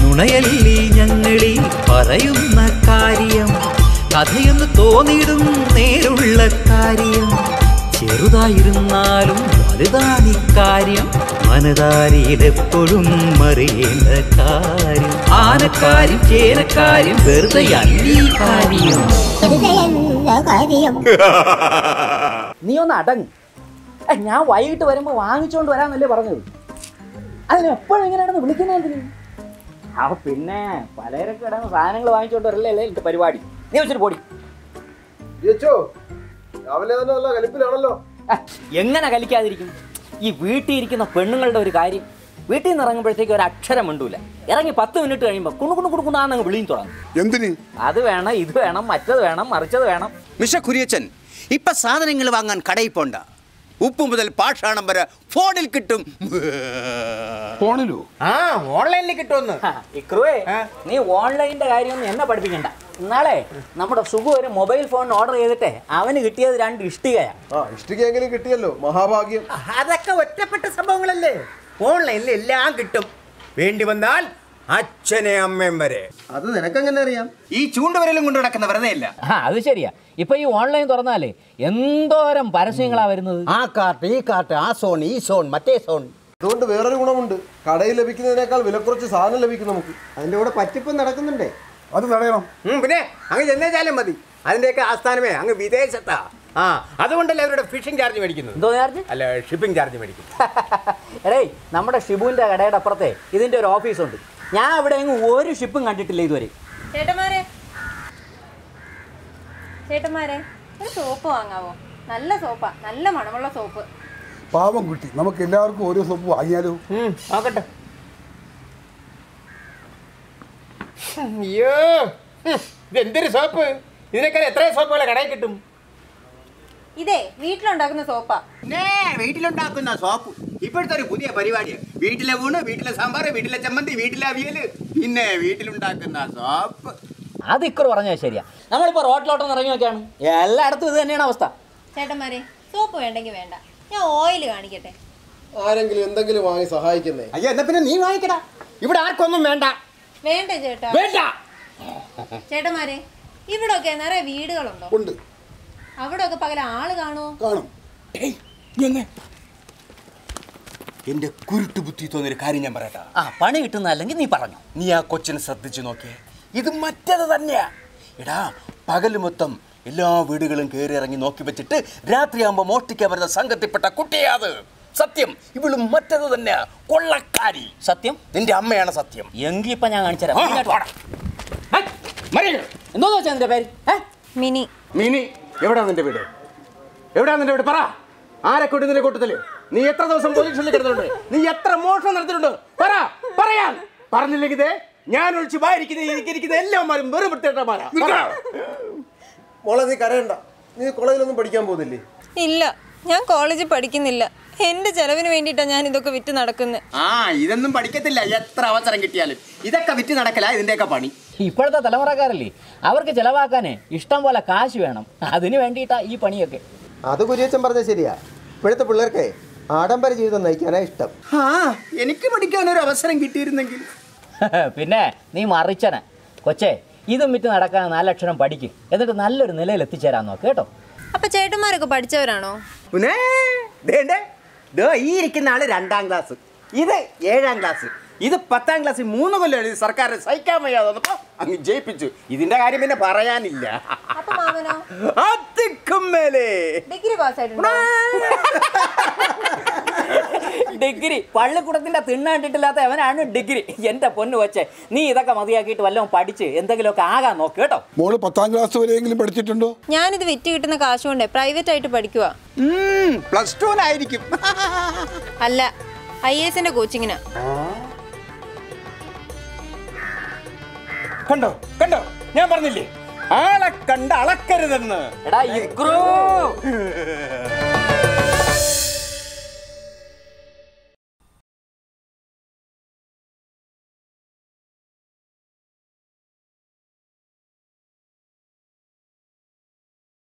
നുണയല്ലി ഞങ്ങളീ പറയുന്ന കാര്യം കഥയെന്ന് തോന്നിടും നേരുള്ള കാര്യം ചെറുതായിരുന്നാലും വലുതാണി കാര്യം മനതാരിയിലെപ്പോഴും അറിയേണ്ട കാര്യം ആനക്കാരും ചേനക്കാരും വെറുതെ അല്ലീ കാര്യം നീ ഒന്ന് അടങ്ങ് ഏ, ഞാൻ വൈകിട്ട് വരുമ്പോൾ വാങ്ങിച്ചോണ്ട് വരാന്നല്ലേ പറഞ്ഞത് അതിന് എപ്പോഴും ഇങ്ങനെയാണെന്ന് വിളിക്കുന്നതിന് അപ്പൊ പിന്നെ പലചരക്ക് കിടന്ന് സാധനങ്ങൾ വാങ്ങിച്ചോണ്ട് വരല്ലേ അല്ലേ എന്റെ പരിപാടി നീ വെച്ചിട്ട് പോടി ചേച്ചോ രാവിലെ തന്നെ നല്ല കലിപ്പിലാണല്ലോ ആ, എങ്ങനെ കലിക്കാതിരിക്കും ഈ വീട്ടിൽ ഇരിക്കുന്ന പെണ്ണുങ്ങളുടെ ഒരു കാര്യം വീട്ടിൽ നിന്ന് ഇറങ്ങുമ്പോഴത്തേക്ക് ഒരു അക്ഷരം മിണ്ടൂല ഇറങ്ങി പത്ത് മിനിറ്റ് കഴിയുമ്പോൾ കുണു കുണു കുണുകുണാന്നങ്ങ് വിളിയും തുടങ്ങും എന്തിന് അത് വേണം ഇത് വേണം മറ്റത് വേണം മറിച്ചത് വേണം മിഷ കുര്യച്ചൻ ഇപ്പൊ സാധനങ്ങൾ വാങ്ങാൻ കടയിൽ പോണ്ട ഉപ്പ് മുതൽ പാഷാണം വരെ ഫോണിൽ കിട്ടും ഫോണിലോ ആ ഓൺലൈനിൽ കിട്ടുമെന്ന് ആ, ഇക്രുവേ നീ ഓൺലൈനിന്റെ കാര്യമൊന്നും എന്നെ പഠിപ്പിക്കണ്ട നാളെ നമ്മുടെ സുഖു ഒരു മൊബൈൽ ഫോൺ ഓർഡർ ചെയ്തിട്ടേ അവന് കിട്ടിയത് രണ്ട് ഇഷ്ടികയാ ആ ഇഷ്ടികയെങ്കിലും കിട്ടിയല്ലോ മഹാഭാഗ്യം അതൊക്കെ ഒറ്റപ്പെട്ട സംഭവങ്ങളല്ലേ ഓൺലൈനിൽ എല്ലാം കിട്ടും വേണ്ടി വന്നാൽ അച്ഛനെ അമ്മയും വരെ അത് നിനക്കെങ്ങനെ അറിയാം ഈ ചൂണ്ടുവരലും കൊണ്ട് നടക്കുന്ന വെറുതെ ഇല്ല ആ അത് ശരിയാ ഇപ്പൊ ഈ ഓൺലൈൻ തുറന്നാലേ എന്തോരം പരസ്യങ്ങളാ വരുന്നത് ആ കാർട്ട് ഈ കാർട്ട് ആ സോൺ ഈ സോൺ മറ്റേ സോൺ അതുകൊണ്ട് വേറൊരു ഗുണമുണ്ട് കടയിൽ ലഭിക്കുന്നതിനേക്കാൾ വിലക്കുറച്ച് സാധനം ലഭിക്കും നമുക്ക് അതിന്റെ കൂടെ പറ്റിപ്പ് നടക്കുന്നുണ്ടേ അത് തടയണം പിന്നെ അങ്ങ് ചെന്നേച്ചാലും മതി അതിന്റെയൊക്കെ ആസ്ഥാനമേ അങ്ങ് വിദേശത്താ ആ അതുകൊണ്ടല്ലേ അവരുടെ ഫിഷിംഗ് ചാർജ് മേടിക്കുന്നത് എന്തോ ചാർജ് അല്ല ഷിപ്പിംഗ് ചാർജ് മേടിക്കുന്നത് എടേ നമ്മുടെ ഷിബുവിന്റെ കടയുടെ അപ്പുറത്തെ ഇതിന്റെ ഒരു ഓഫീസുണ്ട് ഞാൻ അവിടെ എങ്ങും ഒരു ഷിപ്പും കണ്ടിട്ടില്ല ഇതുവരെ ചേട്ടന്മാരെ ചേട്ടന്മാരെ ഒരു സോപ്പ് വാങ്ങാവോ നല്ല സോപ്പാ നല്ല മണമുള്ള സോപ്പ് പാവം കുട്ടി നമുക്ക് എല്ലാവർക്കും ഓരോ സോപ്പ് വാങ്ങിയാലോ ഉം, നോക്കട്ടെ അയ്യോ ഉം, ഇതെന്തൊരു സോപ്പ് ഇതിനേക്കാൾ എത്രയും സോപ്പുകളെ കടയിൽ കിട്ടും ഇതേ വീട്ടിലുണ്ടാക്കുന്ന സോപ്പാ പിന്നെ വീട്ടിലുണ്ടാക്കുന്ന സോപ്പ് ഇപ്പോഴത്തെ ഒരു പുതിയ പരിപാടിയാണ് വീട്ടിലെ ഊണ് വീട്ടിലെ സാമ്പാർ വീട്ടിലെ ചമ്മന്തി വീട്ടിലെ അവിയല് പിന്നെ വീട്ടിലുണ്ടാക്കുന്ന സോപ്പ് അത് ഇക്കറ് പറഞ്ഞാൽ ശരിയാ നമ്മളിപ്പോ റോട്ടിലോട്ടൊന്ന് ഇറങ്ങി നോക്കിയാണ് എല്ലായിടത്തും ഇത് തന്നെയാണ് അവസ്ഥ ചേട്ടന്മാരെ സോപ്പ് വേണ്ടെങ്കിൽ വേണ്ട ഞാൻ ഓയിൽ കാണിക്കട്ടെ ആരെങ്കിലും എന്തെങ്കിലും വാങ്ങി സഹായിക്കുന്നേ അയ്യോ എന്നാ പിന്നെ നീ വാങ്ങിക്കടാ ഇവിടെ ആർക്കൊന്നും വേണ്ട വേണ്ട ചേട്ടാ വേണ്ട ചേട്ടന്മാരെ ഇവിടെ ഒക്കെ നിറയെ വീടുകളുണ്ടോ ഉണ്ട് അവിടെ ഒക്കെ പകല ആള് കാണുമോ കാണും എന്റെ കുരുട്ട് ബുദ്ധി തോന്നിയൊരു കാര്യം ഞാൻ പറയട്ടാ ആ പണി കിട്ടുന്ന അല്ലെങ്കിൽ നീ പറഞ്ഞു നീ ആ കൊച്ചിനെ ശ്രദ്ധിച്ചു നോക്കിയേ ഇത് മറ്റേത് തന്നെയാ എടാ പകല് മൊത്തം എല്ലാ വീടുകളും കയറി ഇറങ്ങി നോക്കി വെച്ചിട്ട് രാത്രിയാകുമ്പോ മോഷ്ടിക്കാൻ വരുന്ന സംഘത്തിൽപ്പെട്ട കുട്ടിയാ അത് സത്യം ഇവളും മറ്റേത് തന്നെയാ കൊള്ളക്കാരി സത്യം നിന്റെ അമ്മയാണ് സത്യം എങ്കി ഇപ്പൊ ഞാൻ കാണിച്ചുതരാം ആ, ഇങ്ങോട്ട് വാടാ. ഹൈ, മറിയങ്ങൾ. എന്തോന്ന് വെച്ചാ നിന്റെ പേര് ഏ? മിനി മിനി എവിടാ നിന്റെ വീട് എവിടാ നിന്റെ വീട് പറ ആരെ കൂട്ടി നിന്റെ കൂട്ടത്തില് നീ എത്ര ദിവസം പോലീസ് സ്റ്റേഷനിൽ കിടന്നിട്ടുണ്ട് നീ എത്ര മോഷണം നടത്തിയിട്ടുണ്ട് പറ പറയാൻ പറഞ്ഞില്ലെങ്കിൽ ദേ, ഞാൻ ഒഴിച്ച് വായിരിക്കുന്ന എനിക്കിരിക്കുന്ന എല്ലാമാരും വെറും വൃത്തിയിട്ടമാരാ മോളെ നീ കരയണ്ട നീ കോളേജിലൊന്നും പഠിക്കാൻ പോകുന്നില്ലേ ഇല്ല ഞാൻ കോളേജിൽ പഠിക്കുന്നില്ല എന്റെ ചെലവിന് വേണ്ടിയിട്ടാണ് ഞാൻ ഇതൊക്കെ വിറ്റ് നടക്കുന്നത് ആ ഇതൊന്നും പഠിക്കത്തില്ല എത്ര അവസരം കിട്ടിയാലും ഇതൊക്കെ വിറ്റ് നടക്കല ഇതിന്റെയൊക്കെ പണി ഇപ്പോഴത്തെ തലമുറക്കാരല്ലേ അവർക്ക് ചെലവാക്കാനേ ഇഷ്ടം പോലെ കാശ് വേണം അതിന് വേണ്ടിയിട്ടാ ഈ പണിയൊക്കെ അത് കുര്യച്ചൻ പറഞ്ഞ ശരിയാ ഇപ്പോഴത്തെ പിള്ളേർക്കേ ആഡംബര ജീവിതം നയിക്കാനാ ഇഷ്ടം ആ എനിക്ക് പഠിക്കാൻ ഒരു അവസരം കിട്ടിയിരുന്നെങ്കിൽ പിന്നെ നീ മറിച്ചന കൊച്ചേ ഇതും വിറ്റ് നടക്കാൻ നാലക്ഷരം പഠിക്കും എന്നിട്ട് നല്ലൊരു നിലയിൽ എത്തിച്ചേരാൻ നോക്ക് കേട്ടോ അപ്പൊ ചേട്ടന്മാരൊക്കെ പഠിച്ചവരാണോ പിന്നെ ദേണ്ടേ ദേ ഈ ഇരിക്കുന്ന ആള് രണ്ടാം ക്ലാസ് ഇത് ഏഴാം ക്ലാസ് ഇത് പത്താം ക്ലാസ്സിൽ മൂന്ന് കൊല്ലം എഴുതി സർക്കാർ സഹിക്കാൻ വയ്യാതെ വന്നപ്പോ അങ്ങ് ജയിപ്പിച്ചു ഇതിന്റെ കാര്യം പിന്നെ പറയാനില്ല അപ്പൊ മാമനോ അതിക്കും മേലെ ഡിഗ്രി പാസ്സായിട്ടുണ്ടോ ഡിഗ്രി പള്ളിക്കൂടത്തിന്റെ തിണ്ണ കണ്ടിട്ടില്ലാത്ത അവനാണ് ഡിഗ്രി എന്റെ പൊന്നു കൊച്ചേ നീ ഇതൊക്കെ മതിയാക്കിയിട്ട് വല്ലതും പഠിച്ച് എന്തെങ്കിലുമൊക്കെ ആകാൻ നോക്ക് കേട്ടോ മോള് പത്താം ക്ലാസ് വരെയെങ്കിലും പഠിച്ചിട്ടുണ്ടോ ഞാനിത് വിറ്റ് കിട്ടുന്ന കാശ് കൊണ്ടേ പ്രൈവറ്റ് ആയിട്ട് പഠിക്കുക പ്ലസ് ടുവിനായിരിക്കും അല്ല ഐ എസിന്റെ കോച്ചിങ്ങിനാ കണ്ടോ കണ്ടോ ഞാൻ പറഞ്ഞില്ലേ ആളെ കണ്ട് അളക്കരുതെന്ന് എടാ ഇക്രൂ